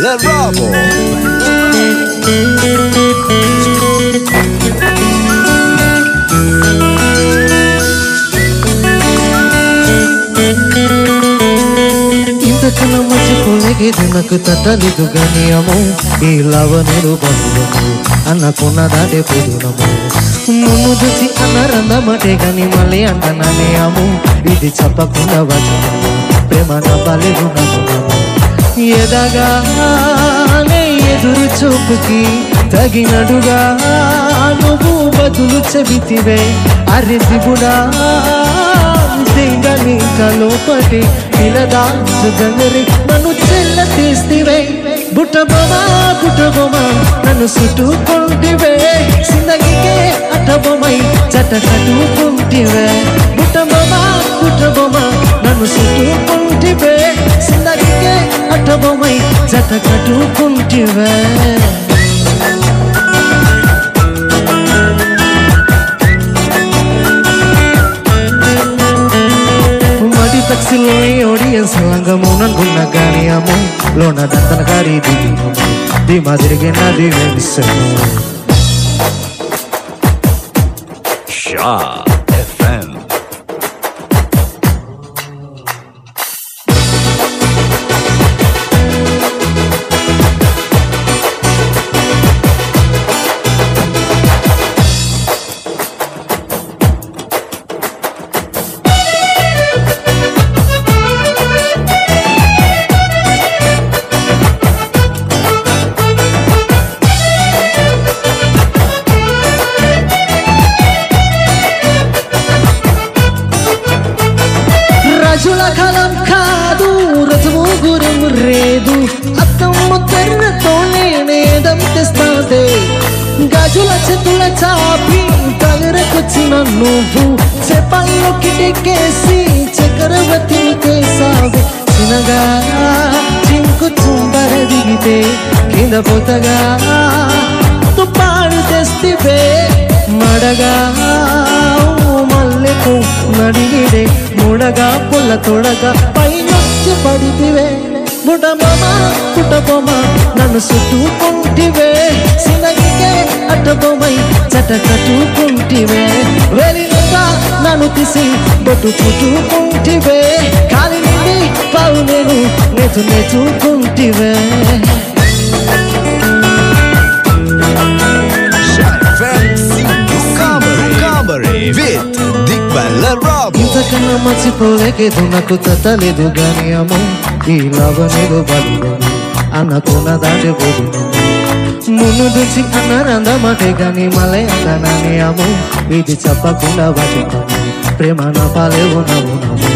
Bella Robo. ఇంతకన్నా మర్చిపోలేది నాకు తట్టలేదు గాని అమ్మో ఈ లవనుడు బంధువు అన్నకున్న దాటే పొదునము నన్ను చూసి అన్నారన్నమాటే గాని మళ్ళీ అంటనానే అమ్ము ఇది చెప్పకుండా వచనము ప్రేమ నవ్వలేదు నమ్మునము ఎదగానే ఎదురు చూపుకి తగినడుగా నువ్వు బదులు చెబితివే అరె శివుడా సింగని కలోపటి పిలదాచు గంగరి నన్ను చెల్ల తీస్తివే బుట్టబొమా బుట్టబొమా నన్ను చుట్టుకుంటివే సిందగికే అట్టబొమై జట కట్టుకుంటివే బుట్టబొమా బుట్టబొమా నన్ను చుట్టుకుంటివే సిందగికే అట్టబొమై జట కట్టుకుంటివే మడి తక్సిలోని ఆడియన్స్ లంగము నన్నున్న గాని అమ్ము లోన దంతన గారి దిగి ది మాదిరిగే నది వెలిసను Shaw FM. రజుల కలం కాదు రజము గురం రేదు అత్తం ముద్దరినతోనే నేదం తెస్తాదే గజుల చేతుల చాపి తగరకొచ్చిన నువ్వు చెప్పల్లో కిటకేసి చక్రవర్తి కేసావు చిన్నగా చింకు చుంబర దిగితే కింద పోతగా తుపాడు తెస్తివే మడగా మల్లెకు నడిగిడే ముడగా పుల్ల తొడగా పైనొచ్చి పడితివే బుడమమ పుటబొమ్మ నన్ను చుట్టుకుంటివే సినగికే అట్టబొమ్మై చట కట్టుకుంటివే వెలినగా నన్ను తీసి బొట్టు పుట్టుకుంటివే కాలి నుండి పావు నేను నెచ్చు నెచ్చుకుంటివే Shaw FM. Vocabulary. Vocabulary. With Dick Bella Robo. ఇంతకన్నా మర్చిపోలేకేదు నాకు తట్టలేదు గాని అమ్ము ఈ లాభనేదో బలుగను అన్నకున్న దాటి పోదును మున్ను దుచి అన్నారందమాటే గాని మలై అన్నానే అమ్ము ఇది చెప్పకుండా వాటి ప్రేమ నా పాలేవు నవ్వు నవ్వు